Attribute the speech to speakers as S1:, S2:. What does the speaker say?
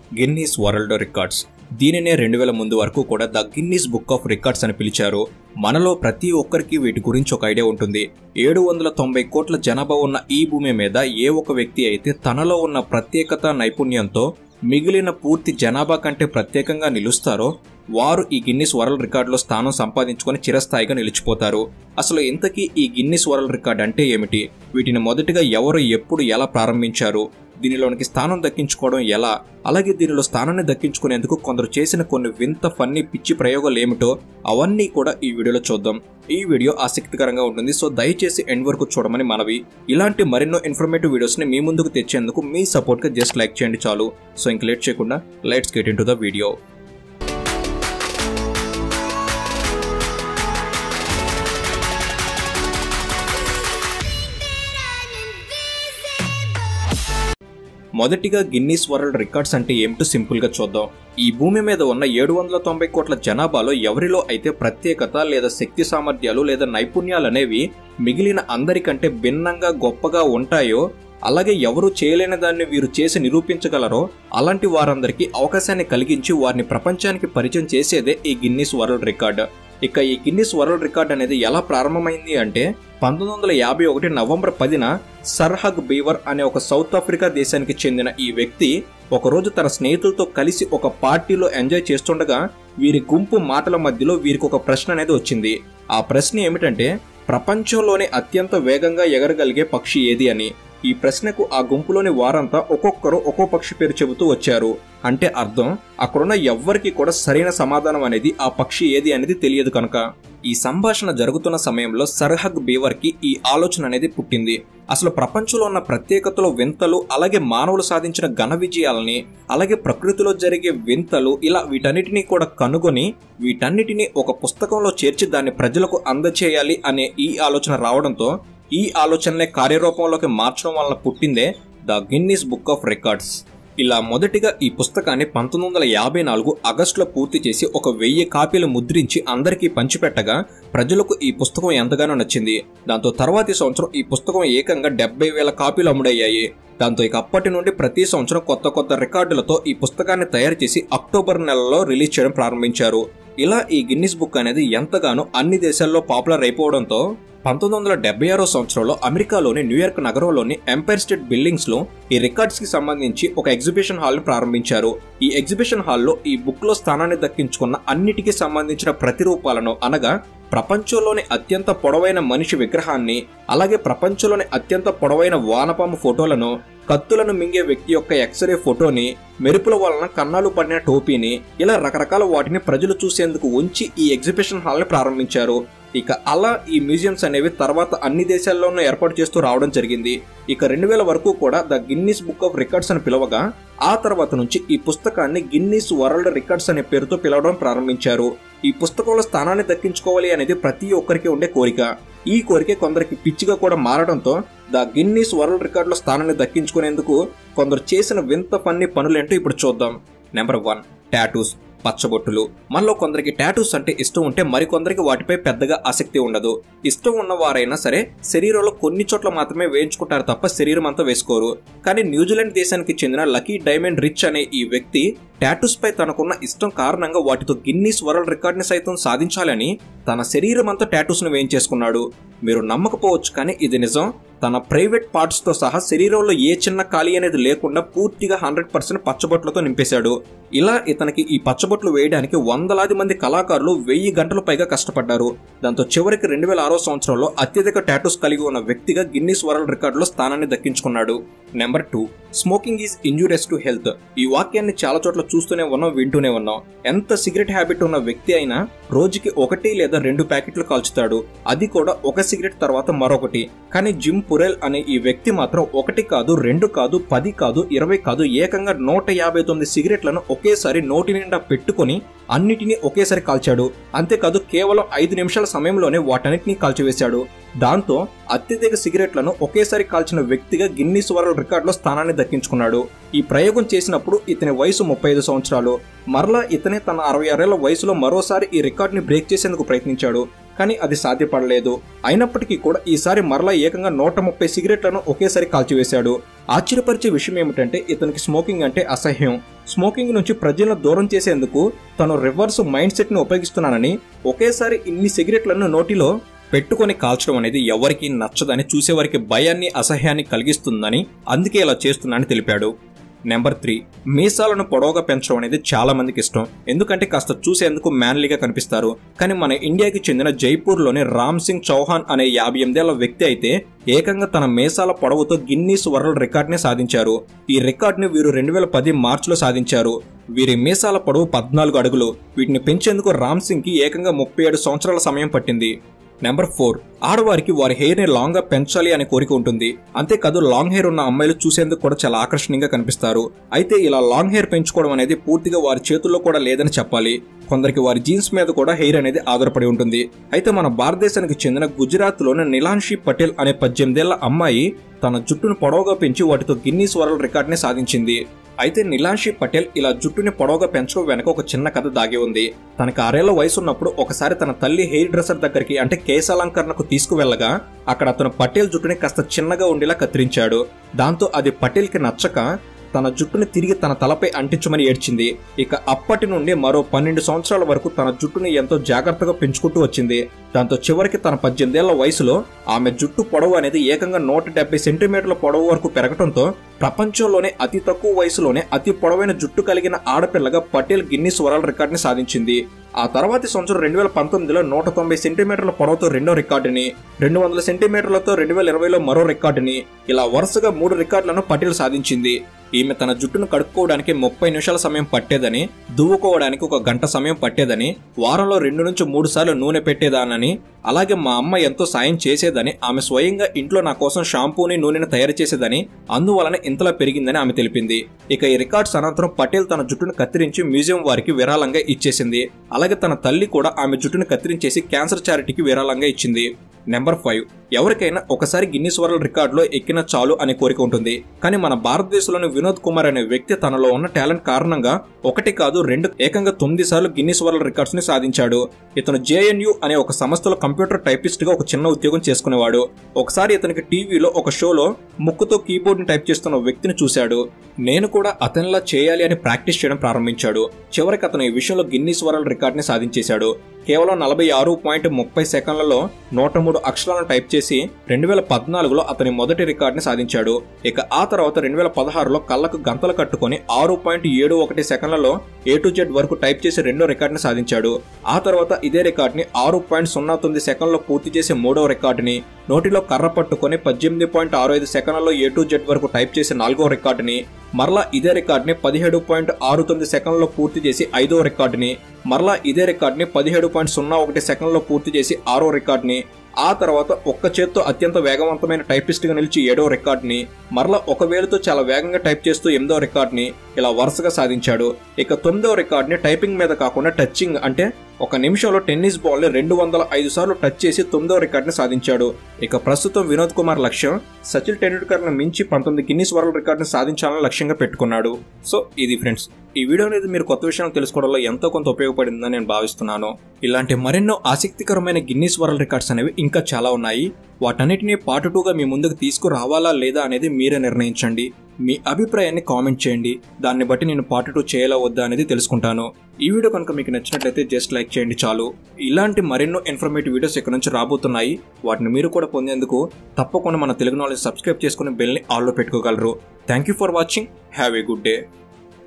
S1: Guinness world records దీనినే రెండు వేల ముందు వరకు కూడా the Guinness book of records అని పిలిచారు మనలో ప్రతి ఒక్కరికి వీటి గురించి ఒక ఐడియా ఉంటుంది ఏడు వందల తొంభై కోట్ల జనాభా ఉన్న ఈ భూమి మీద ఏ ఒక వ్యక్తి అయితే తనలో ఉన్న ప్రత్యేకత నైపుణ్యంతో మిగిలిన పూర్తి జనాభా కంటే ప్రత్యేకంగా నిలుస్తారో వారు ఈ గిన్నిస్ వరల్డ్ రికార్డులో స్థానం సంపాదించుకొని చిరస్థాయిగా నిలిచిపోతారు అసలు ఇంతకీ ఈ గిన్నిస్ వరల్డ్ రికార్డ్ అంటే ఏమిటి వీటిని మొదటిగా ఎవరు ఎప్పుడు ఎలా ప్రారంభించారు దీనిలోనికి స్థానం దక్కించుకోవడం ఎలా అలాగే దీనిలో స్థానాన్ని దక్కించుకునేందుకు కొందరు చేసిన కొన్ని వింత ఫన్నీ పిచ్చి ప్రయోగాలు ఏమిటో అవన్నీ కూడా ఈ వీడియోలో చూద్దాం ఈ వీడియో ఆసక్తికరంగా ఉంటుంది సో దయచేసి ఎండ్ వరకు చూడమని మనవి ఇలాంటి మరెన్నో ఇన్ఫర్మేటివ్ వీడియోస్ని మీ ముందుకు తెచ్చేందుకు మీ సపోర్ట్గా జస్ట్ లైక్ చేయండి చాలు సో ఇంక లేట్ చేయకుండా let's get into the video మొదటిగా గిన్నీస్ వరల్డ్ రికార్డ్స్ అంటే ఏమిటో సింపుల్ గా చూద్దాం ఈ భూమి మీద ఉన్న ఏడు వందల తొంభై కోట్ల జనాభాలో ఎవరిలో అయితే ప్రత్యేకత లేదా శక్తి సామర్థ్యాలు లేదా నైపుణ్యాలు అనేవి మిగిలిన అందరికంటే భిన్నంగా గొప్పగా ఉంటాయో అలాగే ఎవరు చేయలేని దాన్ని వీరు చేసి నిరూపించగలరో అలాంటి వారందరికీ అవకాశాన్ని కలిగించి వారిని ప్రపంచానికి పరిచయం చేసేదే ఈ గిన్నీస్ వరల్డ్ రికార్డ్ ఇక ఈ గిన్నిస్ వరల్డ్ రికార్డ్ అనేది ఎలా ప్రారంభమైంది అంటే పంతొమ్మిది వందల యాభై ఒకటి నవంబర్ పదిన సర్హగ్ బీవర్ అనే ఒక సౌత్ ఆఫ్రికా దేశానికి చెందిన ఈ వ్యక్తి ఒకరోజు తన స్నేహితులతో కలిసి ఒక పార్టీలో ఎంజాయ్ చేస్తుండగా వీరి గుంపు మాటల మధ్యలో వీరికి ఒక ప్రశ్న అనేది వచ్చింది ఆ ప్రశ్న ఏమిటంటే ప్రపంచంలోనే అత్యంత వేగంగా ఎగరగలిగే పక్షి ఏది అని ఈ ప్రశ్నకు ఆ గుంపులోని వారంతా ఒక్కొక్కరు ఒక్కో పక్షి పేరు చెబుతూ వచ్చారు అంటే అర్థం అక్కడున్న ఎవ్వరికి కూడా సరైన సమాధానం అనేది ఆ పక్షి ఏది అనేది తెలియదు కనుక ఈ సంభాషణ జరుగుతున్న సమయంలో సర్హగ్ బీవర్ కి ఈ ఆలోచన అనేది పుట్టింది అసలు ప్రపంచంలో ఉన్న ప్రత్యేకతలో వింతలు అలాగే మానవులు సాధించిన ఘన విజయాలని అలాగే ప్రకృతిలో జరిగే వింతలు ఇలా వీటన్నిటినీ కూడా కనుగొని వీటన్నిటినీ ఒక పుస్తకంలో చేర్చి దాన్ని ప్రజలకు అందచేయాలి అనే ఈ ఆలోచన రావడంతో ఈ ఆలోచనలే కార్యరూపంలోకి మార్చడం వలన పుట్టిందే the Guinness book of records ఇలా మొదటిగా ఈ పుస్తకాన్ని పంతొమ్మిది వందల యాభై నాలుగు ఆగస్టులో పూర్తి చేసి ఒక వెయ్యి కాపీలు ముద్రించి అందరికీ పంచిపెట్టగా ప్రజలకు ఈ పుస్తకం ఎంతగానో నచ్చింది దాంతో తర్వాతి సంవత్సరం ఈ పుస్తకం ఏకంగా డెబ్బై వేల కాపీలు అమ్ముడయ్యాయి దాంతో ఇక అప్పటి నుండి ప్రతి సంవత్సరం కొత్త కొత్త రికార్డులతో ఈ పుస్తకాన్ని తయారు చేసి అక్టోబర్ నెలలో రిలీజ్ చేయడం ప్రారంభించారు ఇలా ఈ గిన్నిస్ బుక్ అనేది ఎంతగానో అన్ని దేశాల్లో పాపులర్ అయిపోవడంతో పంతొమ్మిది వందల డెబ్బై ఆరో సంవత్సరంలో అమెరికాలోని న్యూయార్క్ నగరంలోని ఎంపైర్ స్టేట్ బిల్డింగ్స్ లో ఈ రికార్డ్స్ కి సంబంధించి ఒక ఎగ్జిబిషన్ హాల్ ని ప్రారంభించారు ఈ ఎగ్జిబిషన్ హాల్లో ఈ బుక్ లో స్థానాన్ని దక్కించుకున్న అన్నిటికీ సంబంధించిన ప్రతిరూపాలను అనగా ప్రపంచంలోని అత్యంత పొడవైన మనిషి విగ్రహాన్ని అలాగే ప్రపంచంలోని అత్యంత పొడవైన వానపాము ఫోటోలను కత్తులను మింగే వ్యక్తి యొక్క ఎక్స్రే ఫోటోని మెరుపుల వలన కన్నాలు పడిన టోపీని ఇలా రకరకాల వాటిని ప్రజలు చూసేందుకు ఉంచి ఈ ఎగ్జిబిషన్ హాల్ ని ప్రారంభించారు ఇక అలా ఈ మ్యూజియంస్ అనేవి తర్వాత అన్ని దేశాల్లోనూ ఏర్పాటు చేస్తూ రావడం జరిగింది ఇక రెండు వేల వరకు కూడా the Guinness book of records అని పిలవగా ఆ తర్వాత నుంచి ఈ పుస్తకాన్ని గిన్నీస్ వరల్డ్ రికార్డ్స్ అనే పేరుతో పిలవడం ప్రారంభించారు ఈ పుస్తకంలో స్థానాన్ని దక్కించుకోవాలి అనేది ప్రతి ఒక్కరికి ఉండే కోరిక ఈ కోరిక కొందరికి పిచ్చిగా కూడా మారడంతో ద గిన్నీస్ వరల్డ్ రికార్డులో స్థానాన్ని దక్కించుకునేందుకు కొందరు చేసిన వింత పన్ని పనులేంటో ఇప్పుడు చూద్దాం నెంబర్ వన్ టాటూస్ పచ్చబొట్టులు మనలో కొందరికి టాటూస్ అంటే ఇష్టం ఉంటే మరికొందరికి వాటిపై పెద్దగా ఆసక్తి ఉండదు ఇష్టం ఉన్న వారైనా సరే శరీరంలో కొన్ని చోట్ల మాత్రమే వేయించుకుంటారు తప్ప శరీరం అంతా వేసుకోరు కానీ న్యూజిలాండ్ దేశానికి చెందిన లకీ డైమండ్ రిచ్ అనే ఈ వ్యక్తి టాటూస్ పై తనకున్న ఇష్టం కారణంగా వాటితో గిన్నీస్ వరల్డ్ రికార్డ్ ని సైతం సాధించాలని తన శరీరం అంతా టాటూస్ ను వేయించేసుకున్నాడు మీరు నమ్మకపోవచ్చు కానీ ఇది నిజం తన ప్రైవేట్ పార్ట్స్ తో సహా శరీరంలో ఏ చిన్న ఖాళీ అనేది లేకుండా పూర్తిగా హండ్రెడ్ పర్సెంట్ పచ్చబొట్లతో నింపేశాడు ఇలా ఇతనికి ఈ పచ్చబొట్లు వేయడానికి వందలాది మంది కళాకారులు వెయ్యి గంటల పైగా కష్టపడ్డారు దాంతో చివరికి రెండు వేల ఆరో సంవత్సరంలో అత్యధిక టాటూస్ కలిగి ఉన్న వ్యక్తిగా గిన్నీస్ వరల్డ్ రికార్డులో స్థానాన్ని దక్కించుకున్నాడు number two smoking is injurious to health ఈ వాక్యాన్ని చాలా చోట్ల చూస్తూనే ఉన్నాం వింటూనే ఉన్నాం ఎంత సిగరెట్ హ్యాబిట్ ఉన్న వ్యక్తి అయినా రోజుకి ఒకటి లేదా రెండు ప్యాకెట్లు కాల్చుతాడు అది కూడా ఒక సిగరెట్ తర్వాత మరొకటి కానీ జిమ్ పురెల్ అనే ఈ వ్యక్తి మాత్రం ఒకటి కాదు రెండు కాదు పది కాదు ఇరవై కాదు ఏకంగా నూట యాభై తొమ్మిది సిగరెట్లను ఒకేసారి నోటి నిండా పెట్టుకొని అన్నిటినీ ఒకేసారి కాల్చాడు అంతేకాదు కేవలం ఐదు నిమిషాల సమయంలోనే వాటన్నిటినీ కాల్చివేశాడు దాంతో అత్యధిక సిగరెట్లను ఒకేసారి కాల్చిన వ్యక్తిగా గిన్నీస్ వరల్డ్ రికార్డులో స్థానాన్ని దక్కించుకున్నాడు ఈ ప్రయోగం చేసినప్పుడు ఇతని వయసు ముప్పై ఐదు సంవత్సరాలు మరలా ఇతనే తన అరవై ఆరేళ్ల వయసులో మరోసారి ఈ రికార్డుని బ్రేక్ చేసేందుకు ప్రయత్నించాడు కానీ అది సాధ్యపడలేదు అయినప్పటికీ కూడా ఈసారి మరలా ఏకంగా నూట ముప్పై సిగరెట్లను ఒకేసారి కాల్చివేశాడు ఆశ్చర్యపరిచే విషయం ఏమిటంటే ఇతనికి స్మోకింగ్ అంటే అసహ్యం స్మోకింగ్ నుంచి ప్రజలను దూరం చేసేందుకు తను రివర్స్ మైండ్ సెట్ ని ఉపయోగిస్తున్నానని ఒకేసారి ఇన్ని సిగరెట్లను నోటిలో పెట్టుకొని కాల్చడం అనేది ఎవరికి నచ్చదని చూసేవారికి భయాన్ని అసహ్యాన్ని కలిగిస్తుందని అందుకే ఇలా చేస్తున్నానని తెలిపాడు నెంబర్ త్రీ మీసాలను పొడవుగా పెంచడం అనేది చాలా మందికి ఇష్టం ఎందుకంటే కాస్త చూసేందుకు మ్యాన్లీగా కనిపిస్తారు కానీ మన ఇండియాకి చెందిన జైపూర్లోని రామ్ సింగ్ చౌహాన్ అనే యాభై ఎనిమిదేళ్ల వ్యక్తి అయితే ఏకంగా తన మీసాల పొడవుతో గిన్నీస్ వరల్డ్ రికార్డ్ని సాధించారు ఈ రికార్డ్ని వీరు రెండు వేల పది మార్చిలో సాధించారు వీరి మీసాల పొడవు పద్నాలుగు అడుగులు వీటిని పెంచేందుకు రామ్ సింగ్ కి ఏకంగా ముప్పై ఏడు సంవత్సరాల సమయం పట్టింది నెంబర్ ఫోర్ ఆడవారికి వారి హెయిర్ ని లాంగ్ గా పెంచాలి అనే కోరిక ఉంటుంది అంతేకాదు లాంగ్ హెయిర్ ఉన్న అమ్మాయిలు చూసేందుకు కూడా చాలా ఆకర్షణీయంగా కనిపిస్తారు అయితే ఇలా లాంగ్ హెయిర్ పెంచుకోవడం అనేది పూర్తిగా వారి చేతుల్లో కూడా లేదని చెప్పాలి కొందరికి వారి జీన్స్ మీద కూడా హెయిర్ అనేది ఆధారపడి ఉంటుంది అయితే మన భారతదేశానికి చెందిన గుజరాత్ లోని నిలాన్షి పటేల్ అనే పద్దెనిమిదేళ్ల అమ్మాయి తన జుట్టును పొడవుగా పెంచి వాటితో గిన్నీస్ వరల్డ్ రికార్డ్ ని సాధించింది అయితే నిలాన్షి పటేల్ ఇలా జుట్టుని పొడవుగా పెంచడం వెనక ఒక చిన్న కథ దాగి ఉంది తనకు ఆరేళ్ల వయసు ఉన్నప్పుడు ఒకసారి తన తల్లి హెయిర్ డ్రెస్సర్ దగ్గరికి అంటే కేశాలంకరణకు తీసుకువెళ్ళగా అక్కడ అతను పటేల్ జుట్టుని కాస్త చిన్నగా ఉండేలా కత్తిరించాడు దాంతో అది పటేల్కి నచ్చక తన జుట్టుని తిరిగి తన తలపై అంటించమని ఏడ్చింది ఇక అప్పటి నుండి మరో పన్నెండు సంవత్సరాల వరకు తన జుట్టుని ఎంతో జాగ్రత్తగా పెంచుకుంటూ వచ్చింది దాంతో చివరికి తన పద్దెనిమిదేళ్ల వయసులో ఆమె జుట్టు పొడవు అనేది ఏకంగా నూట డెబ్బై సెంటీమీటర్ల పొడవు వరకు పెరగడంతో ప్రపంచంలోనే అతి తక్కువ వయసులోనే అతి పొడవైన జుట్టు కలిగిన ఆడపిల్లగా పటేల్ గిన్నిస్ వరల్డ్ రికార్డుని సాధించింది ఆ తర్వాతి సంవత్సరం రెండు వేల పంతొమ్మిదిలో నూట తొంభై సెంటీమీటర్ల పొడవుతో రెండో రికార్డుని రెండు వందల సెంటీమీటర్లతో రెండు వేల ఇరవైలో మరో రికార్డుని ఇలా వరుసగా మూడు రికార్డులను పటేల్ సాధించింది ఈమె తన జుట్టును కడుక్కోవడానికి ముప్పై నిమిషాల సమయం పట్టేదని దువ్వుకోవడానికి ఒక గంట సమయం పట్టేదని వారంలో రెండు నుంచి మూడు సార్లు నూనె పెట్టేదానని అలాగే మా అమ్మ ఎంతో సాయం చేసేదని ఆమె స్వయంగా ఇంట్లో నా కోసం షాంపూని నూనెను తయారు చేసేదని అందువలన ఇంతలా పెరిగిందని ఆమె తెలిపింది ఇక ఈ రికార్డ్స్ అనంతరం పటేల్ తన జుట్టును కత్తిరించి మ్యూజియం వారికి విరాళంగా ఇచ్చేసింది అలాగే తన తల్లి కూడా ఆమె జుట్టును కత్తిరించేసి క్యాన్సర్ చారిటీకి విరాళంగా ఇచ్చింది నెంబర్ ఫైవ్ ఎవరికైనా ఒకసారి గిన్నిస్ వరల్డ్ రికార్డులో ఎక్కిన చాలు అనే కోరిక ఉంటుంది కానీ మన భారతదేశంలోని వినోద్ కుమార్ అనే వ్యక్తి తనలో ఉన్న టాలెంట్ కారణంగా ఒకటి కాదు రెండు ఏకంగా తొమ్మిది సార్లు గిన్నిస్ వరల్డ్ రికార్డ్స్ ని సాధించాడు ఇతను జేఎన్యు అనే ఒక సంస్థలో కంప్యూటర్ టైపిస్ట్ గా ఒక చిన్న ఉద్యోగం చేసుకునేవాడు ఒకసారి ఇతనికి టీవీలో ఒక షోలో ముక్కుతో కీబోర్డ్ ని టైప్ చేస్తున్న వ్యక్తిని చూశాడు నేను కూడా అతనిలా చేయాలి అని ప్రాక్టీస్ చేయడం ప్రారంభించాడు చివరికి అతను ఈ విషయంలో గిన్నిస్ వరల్డ్ రికార్డ్ ని సాధించేశాడు కేవలం నలభై ఆరు పాయింట్ ముప్పై సెకండ్లలో నూట మూడు అక్షరాలను టైప్ చేసి రెండు వేల పద్నాలుగులో అతని మొదటి రికార్డుని సాధించాడు ఇక ఆ తర్వాత రెండు వేల పదహారులో కళ్ళకు గంతలు కట్టుకొని ఆరు పాయింట్ ఏడు ఒకటి సెకండ్లలో ఏ టు జెడ్ వరకు టైప్ చేసి రెండో రికార్డుని సాధించాడు ఆ తర్వాత ఇదే రికార్డుని ఆరు పాయింట్ సున్నా తొమ్మిది సెకండ్లో పూర్తి చేసి మూడో రికార్డుని నోటిలో కర్ర పట్టుకొని పద్దెనిమిది పాయింట్ ఆరు ఐదు సెకండ్లలో ఏ టు జెడ్ వరకు టైప్ చేసి నాలుగో రికార్డుని మరలా ఇదే రికార్డుని పదిహేడు పాయింట్ ఆరు తొమ్మిది సెకండ్లో పూర్తి చేసి ఐదో రికార్డుని మరలా ఇదే రికార్డుని పదిహేడు పాయింట్ సున్నా ఒకటి సెకండ్లో పూర్తి చేసి ఆరో రికార్డుని ఆ తర్వాత ఒక్క చేత్తో అత్యంత వేగవంతమైన టైపిస్ట్గా నిలిచి ఏడో రికార్డుని మరలా ఒక వేలుతో చాలా వేగంగా టైప్ చేస్తూ ఎనిమిదో రికార్డుని ఇలా వరుసగా సాధించాడు ఇక తొమ్మిదో రికార్డుని టైపింగ్ మీద కాకుండా టచింగ్ అంటే ఒక నిమిషంలో టెన్నిస్ బాల్ ని రెండు వందల ఐదు సార్లు టచ్ చేసి తొమ్మిదో రికార్డుని సాధించాడు ఇక ప్రస్తుతం వినోద్ కుమార్ లక్ష్యం సచిన్ టెండూల్కర్ ను మించి పంతొమ్మిది గిన్నిస్ వరల్డ్ రికార్డుని సాధించాలని లక్ష్యంగా పెట్టుకున్నాడు సో ఇది ఫ్రెండ్స్ ఈ వీడియో అనేది మీరు కొత్త విషయాలు తెలుసుకోవడంలో ఎంతో కొంత ఉపయోగపడిందని నేను భావిస్తున్నాను ఇలాంటి మరెన్నో ఆసక్తికరమైన గిన్నిస్ వరల్డ్ రికార్డ్స్ అనేవి ఇంకా చాలా ఉన్నాయి వాటన్నిటిని పార్ట్ టూగా మీ ముందుకు తీసుకురావాలా లేదా అనేది మీరే నిర్ణయించండి మీ అభిప్రాయాన్ని కామెంట్ చేయండి దాన్ని బట్టి నేను పార్ట్ టూ చేయాలా వద్దా అనేది తెలుసుకుంటాను ఈ వీడియో కనుక మీకు నచ్చినట్లయితే జస్ట్ లైక్ చేయండి చాలు ఇలాంటి మరెన్నో ఇన్ఫర్మేటివ్ వీడియోస్ ఇక్కడ నుంచి రాబోతున్నాయి వాటిని మీరు కూడా పొందేందుకు తప్పకుండా మన తెలుగు నాలెడ్జ్ సబ్స్క్రైబ్ చేసుకుని బెల్ని ఆల్లో పెట్టుకోగలరు thank you for watching have a good day